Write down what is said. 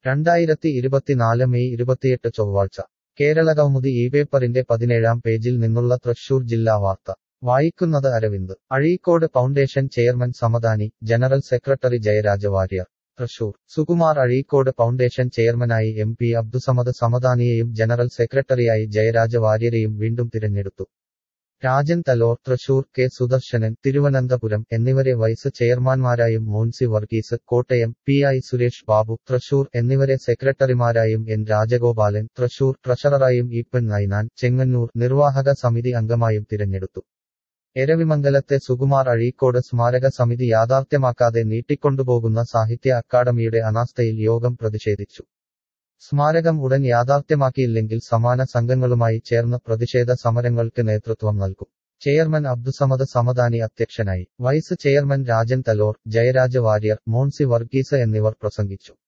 രണ്ടായിരത്തി ഇരുപത്തിനാല് മെയ് ഇരുപത്തിയെട്ട് ചൊവ്വാഴ്ച കേരള കൗമുദി ഈ പേപ്പറിന്റെ പതിനേഴാം പേജിൽ നിന്നുള്ള തൃശൂർ ജില്ലാ വാർത്ത വായിക്കുന്നത് Aravind Azhikode foundation chairman Samadani general secretary Jayaraja Warrier Thrissur Sukumar Azhikode foundation ചെയർമാനായി എം പി അബ്ദുസമദ് സമദാനിയെയും ജനറൽ സെക്രട്ടറിയായി ജയരാജ വാര്യരെയും വീണ്ടും തിരഞ്ഞെടുത്തു രാജൻ തലോർ തൃശൂർ കെ സുദർശനൻ തിരുവനന്തപുരം എന്നിവരെ വൈസ് ചെയർമാൻമാരായും മോൻസി വർഗീസ് കോട്ടയം പി ഐ സുരേഷ് ബാബു തൃശൂർ എന്നിവരെ സെക്രട്ടറിമാരായും എൻ രാജഗോപാലൻ തൃശൂർ ട്രഷററായും ഈപ്പൻ നൈനാൻ ചെങ്ങന്നൂർ നിർവാഹക സമിതി അംഗമായും തിരഞ്ഞെടുത്തു എരവിമംഗലത്തെ സുകുമാർ അഴീക്കോട് സ്മാരക സമിതി യാഥാർത്ഥ്യമാക്കാതെ നീട്ടിക്കൊണ്ടുപോകുന്ന സാഹിത്യ അക്കാദമിയുടെ അനാസ്ഥയിൽ യോഗം പ്രതിഷേധിച്ചു സ്മാരകം ഉടൻ യാഥാർത്ഥ്യമാക്കിയില്ലെങ്കിൽ സമാന സംഘങ്ങളുമായി ചേർന്ന് പ്രതിഷേധ സമരങ്ങൾക്ക് നേതൃത്വം നൽകും ചെയർമാൻ അബ്ദുസമദ് സമദാനി അധ്യക്ഷനായി വൈസ് ചെയർമാൻ രാജൻ തലോർ ജയരാജ വാര്യർ മോൻസി വർഗീസ് എന്നിവർ പ്രസംഗിച്ചു